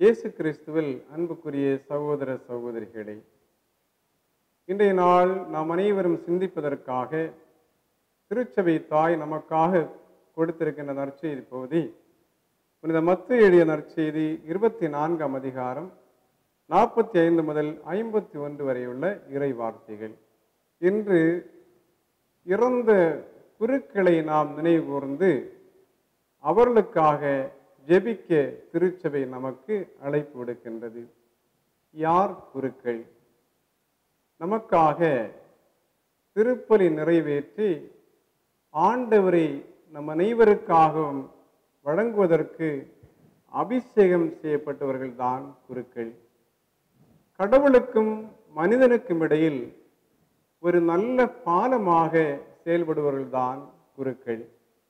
இயேசு கிறிஸ்துவில் அன்புக்குரிய சகோதர சகோதரிகளே இன்றைய நாள் நாம் அனைவரும் சிந்திப்பதற்காக திருச்சபை தாய் நமக்காக கொடுத்திருக்கின்ற நற்செய்தி பகுதி புனித மத்து எழுதிய நற்செய்தி இருபத்தி நான்காம் அதிகாரம் நாற்பத்தி ஐந்து முதல் ஐம்பத்தி ஒன்று வரையுள்ள இறை வார்த்தைகள் இன்று இறந்த குருக்களை நாம் நினைவு கூர்ந்து அவர்களுக்காக ஜெபிக்க திருச்சபை நமக்கு அழைப்பு விடுக்கின்றது யார் குருக்கள் நமக்காக திருப்பலி நிறைவேற்றி ஆண்டவரை நம் அனைவருக்காகவும் வழங்குவதற்கு அபிஷேகம் செய்யப்பட்டவர்கள்தான் குருக்கள் கடவுளுக்கும் மனிதனுக்கும் இடையில் ஒரு நல்ல பாலமாக செயல்படுபவர்கள்தான் குருக்கள்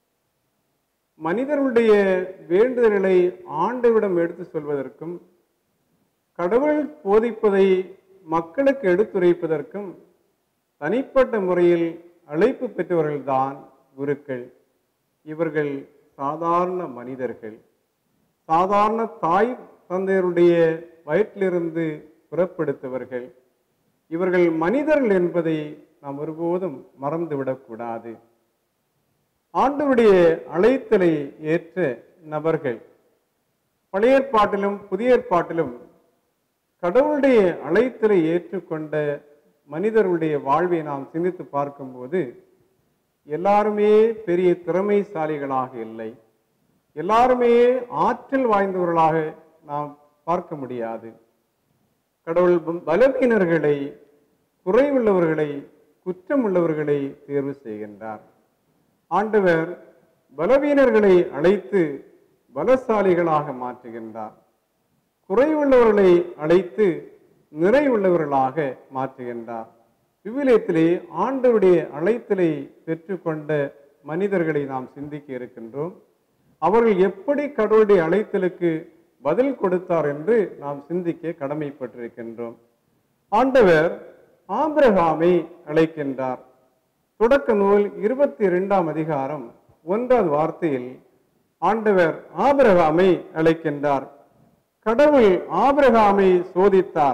மனிதர்களுடைய வேண்டுதல்களை ஆண்டவிடம் எடுத்து சொல்வதற்கும் கடவுள் போதிப்பதை மக்களுக்கு எடுத்துரைப்பதற்கும் தனிப்பட்ட முறையில் அழைப்பு பெற்றவர்கள்தான் குருக்கள் இவர்கள் சாதாரண மனிதர்கள் சாதாரண தாய் தந்தையருடைய வயிற்றிலிருந்து புறப்படுத்தவர்கள் இவர்கள் மனிதர்கள் என்பதை நாம் ஒருபோதும் மறந்துவிடக்கூடாது ஆண்டவருடைய அழைத்தலை ஏற்ற நபர்கள் பழைய ஏற்பாட்டிலும் புதிய ஏற்பாட்டிலும் கடவுளுடைய அழைத்தலை ஏற்றுக்கொண்ட மனிதர்களுடைய வாழ்வை நாம் சிந்தித்து பார்க்கும்போது எல்லாருமே பெரிய திறமைசாலிகளாக இல்லை எல்லாருமே ஆற்றல் வாய்ந்தவர்களாக நாம் பார்க்க முடியாது கடவுள் பலவீனர்களை குறைவுள்ளவர்களை குற்றம் உள்ளவர்களை தேர்வு செய்கின்றார் ஆண்டவர் பலவீனர்களை அழைத்து பலசாலிகளாக மாற்றுகின்றார் குறைவுள்ளவர்களை அழைத்து நிறைவுள்ளவர்களாக மாற்றுகின்றார் விவிலியத்திலே ஆண்டவருடைய அழைத்தலை பெற்றுக்கொண்ட மனிதர்களை நாம் சிந்திக்க இருக்கின்றோம் அவர்கள் எப்படி கடவுளுடைய அழைத்தலுக்கு பதில் கொடுத்தார் என்று நாம் சிந்திக்க கடமைப்பட்டிருக்கின்றோம் ஆண்டவர் ஆபிரகாமை அழைக்கின்றார் தொடக்க நூல் இருபத்தி இரண்டாம் அதிகாரம் ஒன்றாவது வார்த்தையில் ஆண்டவர் ஆபிரகாமை அழைக்கின்றார் கடவுள் ஆபிரகாமை சோதித்தார்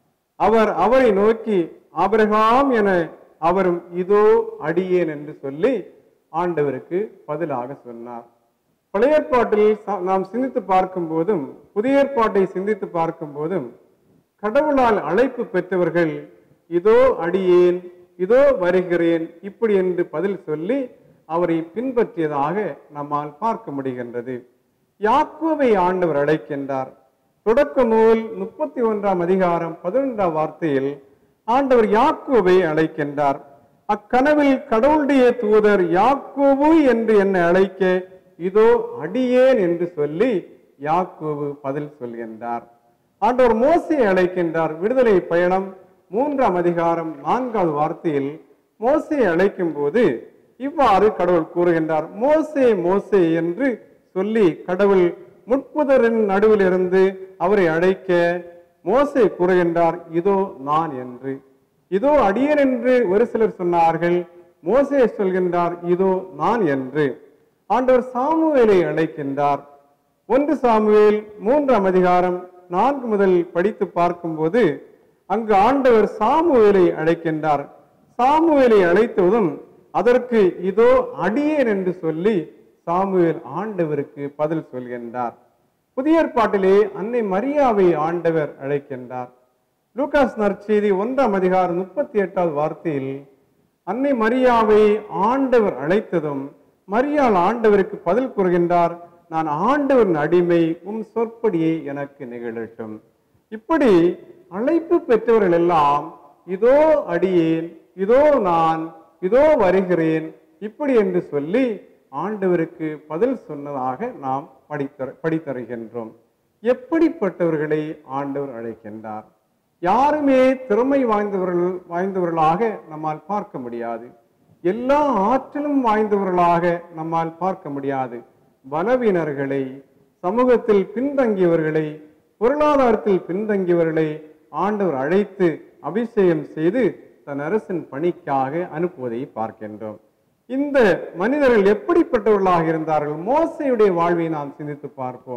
அவர் அவரை நோக்கி ஆபிரகாம் என அவரும் இதோ அடியேன் என்று சொல்லி ஆண்டவருக்கு பதிலாக சொன்னார் பழைய ஏற்பாட்டில் நாம் சிந்தித்து பார்க்கும் போதும் புதிய ஏற்பாட்டை சிந்தித்து பார்க்கும் போதும் கடவுளால் அழைப்பு பெற்றவர்கள் இதோ அடியேன் இதோ வருகிறேன் இப்படி என்று பதில் சொல்லி அவரை பின்பற்றியதாக நம்மால் பார்க்க முடிகின்றது யாக்கோவை ஆண்டவர் அழைக்கின்றார் தொடக்க நூல் முப்பத்தி ஒன்றாம் அதிகாரம் பதினொன்றாம் வார்த்தையில் ஆண்டவர் யாக்கோவை அழைக்கின்றார் அக்கனவில் கடவுளுடைய தூதர் யாக்கோவு என்று என்னை அழைக்க இதோ அடியேன் என்று சொல்லி யாக்கோவு பதில் சொல்கின்றார் ஆண்டவர் மோசையை அழைக்கின்றார் விடுதலை பயணம் மூன்றாம் அதிகாரம் நான்காவது வார்த்தையில் மோசையை அழைக்கும் போது இவ்வாறு கடவுள் கூறுகின்றார் மோசே மோசே என்று சொல்லி கடவுள் முட்புதரின் நடுவில் இருந்து அவரை அழைக்க மோசே கூறுகின்றார் இதோ நான் என்று இதோ அடியேன் என்று ஒரு சிலர் சொன்னார்கள் மோசே சொல்கின்றார் இதோ நான் என்று ஆண்டவர் சாமுவேலை அழைக்கின்றார் ஒன்று சாமுவேல் மூன்றாம் அதிகாரம் நான்கு முதல் படித்து பார்க்கும்போது அங்கு ஆண்டவர் சாமுவேலை அழைக்கின்றார் சாமுவேலை அழைத்ததும் அதற்கு இதோ அடியேன் என்று சொல்லி சாமுவேல் ஆண்டவருக்கு பதில் சொல்கின்றார் புதிய ஏற்பாட்டிலே அன்னை மரியாவை ஆண்டவர் அழைக்கின்றார் லூகாஸ் நற்செய்தி ஒன்றாம் அதிகாரம் முப்பத்தி எட்டாவது வார்த்தையில் அன்னை மரியாவை ஆண்டவர் அழைத்ததும் மரியாள் ஆண்டவருக்கு பதில் கூறுகின்றார் நான் ஆண்டவரின் அடிமை உம் சொற்படியே எனக்கு நிகழட்டும் இப்படி அழைப்பு பெற்றவர்கள் எல்லாம் இதோ அடியேன் இதோ நான் இதோ வருகிறேன் இப்படி என்று சொல்லி ஆண்டவருக்கு பதில் சொன்னதாக நாம் படித்தர படித்தருகின்றோம் எப்படிப்பட்டவர்களை ஆண்டவர் அழைக்கின்றார் யாருமே திறமை வாய்ந்தவர்கள் வாய்ந்தவர்களாக நம்மால் பார்க்க முடியாது எல்லா ஆற்றலும் வாய்ந்தவர்களாக நம்மால் பார்க்க முடியாது பலவீனர்களை சமூகத்தில் பின்தங்கியவர்களை பொருளாதாரத்தில் பின்தங்கியவர்களை ஆண்டவர் அழைத்து அபிஷேகம் செய்து தன் அரசின் பணிக்காக அனுப்புவதை பார்க்கின்றோம் இந்த மனிதர்கள் எப்படிப்பட்டவர்களாக இருந்தார்கள் மோசையுடைய வாழ்வை நாம் சிந்தித்து பார்ப்போம்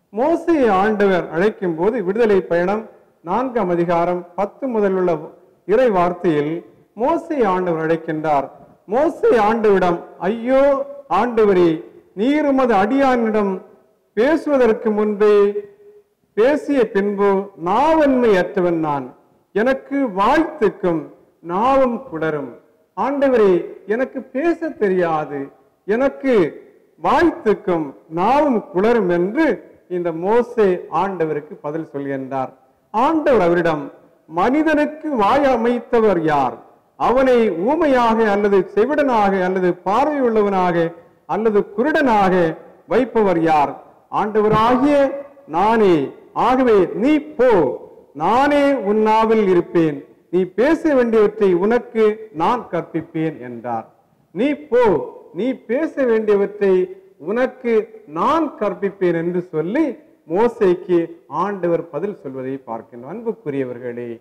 மோசையை ஆண்டவர் அழைக்கும் போது விடுதலை பயணம் நான்காம் அதிகாரம் பத்து முதல் உள்ள இறை வார்த்தையில் மோசையை ஆண்டவர் அழைக்கின்றார் மோசை ஆண்டவிடம் ஐயோ ஆண்டவரே நீர் உமது அடியானிடம் பேசுவதற்கு முன்பே பேசிய பின்பு நாவன்மையற்றவன் நான் எனக்கு வாய்த்துக்கும் நாவும் குடரும் ஆண்டவரே எனக்கு பேச தெரியாது எனக்கு வாய்த்துக்கும் நாவும் குளரும் என்று இந்த மோசே ஆண்டவருக்கு பதில் சொல்கின்றார் ஆண்டவர் அவரிடம் மனிதனுக்கு வாய் அமைத்தவர் யார் அவனை ஊமையாக அல்லது செவிடனாக அல்லது பார்வையுள்ளவனாக அல்லது குருடனாக வைப்பவர் யார் ஆண்டவராகிய நானே ஆகவே நீ போ நானே உன் நாவில் இருப்பேன் நீ பேச வேண்டியவற்றை உனக்கு நான் கற்பிப்பேன் என்றார் நீ போ நீ பேச வேண்டியவற்றை உனக்கு நான் கற்பிப்பேன் என்று சொல்லி மோசைக்கு ஆண்டவர் பதில் சொல்வதை பார்க்கின்றோம் அன்புக்குரியவர்களே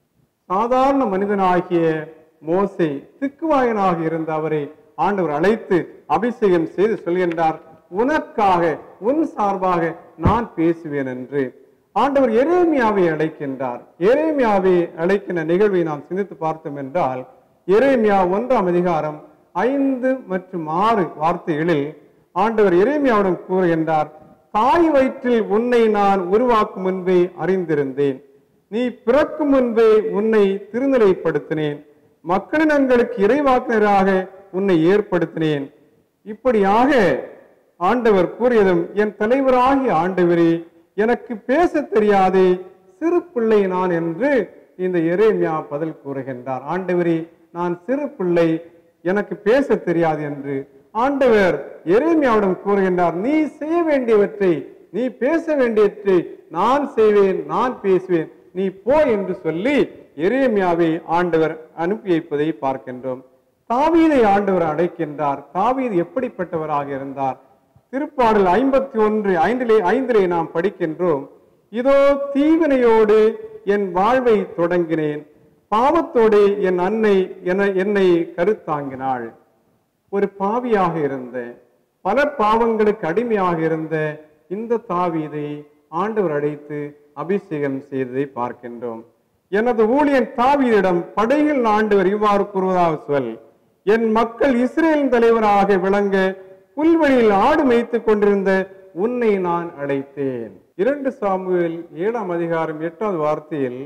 சாதாரண மனிதனாகிய மோசே திக்குவாயனாக இருந்த அவரை ஆண்டவர் அழைத்து அபிஷேகம் செய்து சொல்கின்றார் உனக்காக உன் சார்பாக நான் பேசுவேன் என்று ஆண்டவர் எரேமியாவை அழைக்கின்றார் எரேமியாவை அழைக்கின்ற நிகழ்வை நாம் சிந்தித்து பார்த்தோம் என்றால் எரேமியா ஒன்றாம் அதிகாரம் ஐந்து மற்றும் ஆறு வார்த்தைகளில் ஆண்டவர் எரேமியாவிடம் கூறுகின்றார் தாய் வயிற்றில் உன்னை நான் உருவாக்கும் முன்பே அறிந்திருந்தேன் நீ பிறக்கும் முன்பே உன்னை திருநிலைப்படுத்தினேன் மக்களினங்களுக்கு இறைவாக்கினராக உன்னை ஏற்படுத்தினேன் இப்படியாக ஆண்டவர் கூறியதும் என் தலைவராகிய ஆண்டவரே எனக்கு பேச தெரியாதே சிறு பிள்ளை நான் என்று இந்த எரேமியா பதில் கூறுகின்றார் ஆண்டவரே நான் சிறு பிள்ளை எனக்கு பேச தெரியாது என்று ஆண்டவர் எரேமியாவிடம் கூறுகின்றார் நீ செய்ய வேண்டியவற்றை நீ பேச வேண்டியவற்றை நான் செய்வேன் நான் பேசுவேன் நீ போ என்று சொல்லி எரேமியாவை ஆண்டவர் அனுப்பி வைப்பதை பார்க்கின்றோம் தாவீதை ஆண்டவர் அழைக்கின்றார் தாவீது எப்படிப்பட்டவராக இருந்தார் திருப்பாடல் ஐம்பத்தி ஒன்று ஐந்திலே ஐந்திலே நாம் படிக்கின்றோம் இதோ தீவினையோடு என் வாழ்வை தொடங்கினேன் பாவத்தோடு என் அன்னை என என்னை கருத்தாங்கினாள் ஒரு பாவியாக இருந்த பல பாவங்களுக்கு அடிமையாக இருந்த இந்த தாவீதை ஆண்டவர் அழைத்து அபிஷேகம் செய்ததை பார்க்கின்றோம் எனது ஊழியன் தாவீதிடம் படையில் ஆண்டவர் இவ்வாறு கூறுவதாக சொல் என் மக்கள் இஸ்ரேலின் தலைவராக விளங்க புல்வெளியில் ஆடு மேய்த்துக் கொண்டிருந்த உன்னை நான் அழைத்தேன் இரண்டு சாமுவேல் ஏழாம் அதிகாரம் எட்டாவது வார்த்தையில்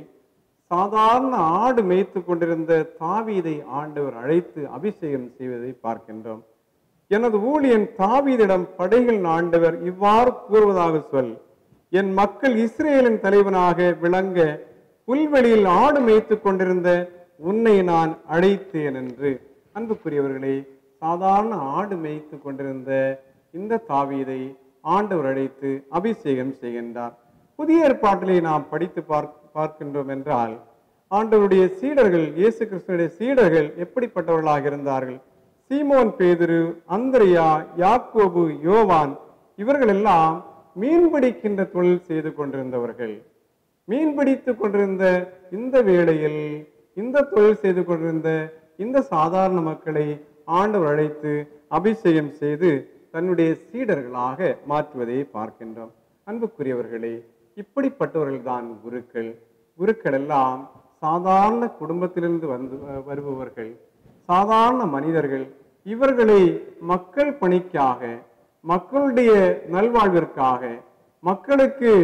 சாதாரண ஆடு மேய்த்துக் கொண்டிருந்த தாவீதை ஆண்டவர் அழைத்து அபிஷேகம் செய்வதை பார்க்கின்றோம் எனது ஊழியன் தாவீதிடம் படைகள் ஆண்டவர் இவ்வாறு கூறுவதாக சொல் என் மக்கள் இஸ்ரேலின் தலைவனாக விளங்க புல்வெளியில் ஆடு மேய்த்துக் கொண்டிருந்த உன்னை நான் அழைத்தேன் என்று அன்புக்குரியவர்களே சாதாரண ஆடு மேய்த்துக் கொண்டிருந்த இந்த தாவீதை ஆண்டவர் அழைத்து அபிஷேகம் செய்கின்றார் புதிய ஏற்பாட்டிலே நாம் படித்து பார்க்க பார்க்கின்றோம் என்றால் ஆண்டவருடைய சீடர்கள் இயேசு கிறிஸ்துடைய சீடர்கள் எப்படிப்பட்டவர்களாக இருந்தார்கள் சீமோன் பேதுரு அந்திரியா யாக்கோபு யோவான் இவர்கள் எல்லாம் மீன் பிடிக்கின்ற தொழில் செய்து கொண்டிருந்தவர்கள் மீன் பிடித்துக் கொண்டிருந்த இந்த வேளையில் இந்த தொழில் செய்து கொண்டிருந்த இந்த சாதாரண மக்களை ஆண்டவர் அழைத்து அபிஷேகம் செய்து தன்னுடைய சீடர்களாக மாற்றுவதை பார்க்கின்றோம் அன்புக்குரியவர்களே இப்படிப்பட்டவர்கள் தான் குருக்கள் குருக்கள் எல்லாம் சாதாரண குடும்பத்திலிருந்து வந்து வருபவர்கள் சாதாரண மனிதர்கள் இவர்களை மக்கள் பணிக்காக மக்களுடைய நல்வாழ்விற்காக மக்களுக்கு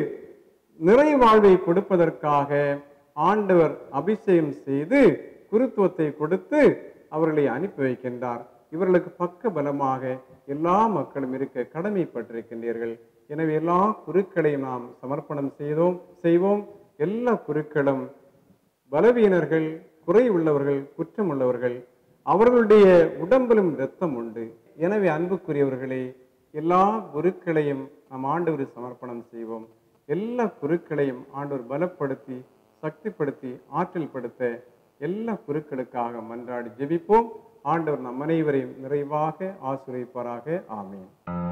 நிறை வாழ்வை கொடுப்பதற்காக ஆண்டவர் அபிஷேகம் செய்து குருத்துவத்தை கொடுத்து அவர்களை அனுப்பி வைக்கின்றார் இவர்களுக்கு பக்க பலமாக எல்லா மக்களும் இருக்க கடமைப்பட்டிருக்கின்றீர்கள் எனவே எல்லா குருக்களையும் நாம் சமர்ப்பணம் செய்தோம் செய்வோம் எல்லா குருக்களும் பலவீனர்கள் குறை உள்ளவர்கள் குற்றம் உள்ளவர்கள் அவர்களுடைய உடம்பிலும் இரத்தம் உண்டு எனவே அன்புக்குரியவர்களே எல்லா குருக்களையும் நாம் ஆண்டவர் சமர்ப்பணம் செய்வோம் எல்லா குருக்களையும் ஆண்டவர் பலப்படுத்தி சக்திப்படுத்தி ஆற்றல் படுத்த எல்லா குருக்களுக்காக மன்றாடி ஜெபிப்போம் ஆண்டவர் நம் அனைவரையும் நிறைவாக ஆசிரியப்பாராக ஆமீன்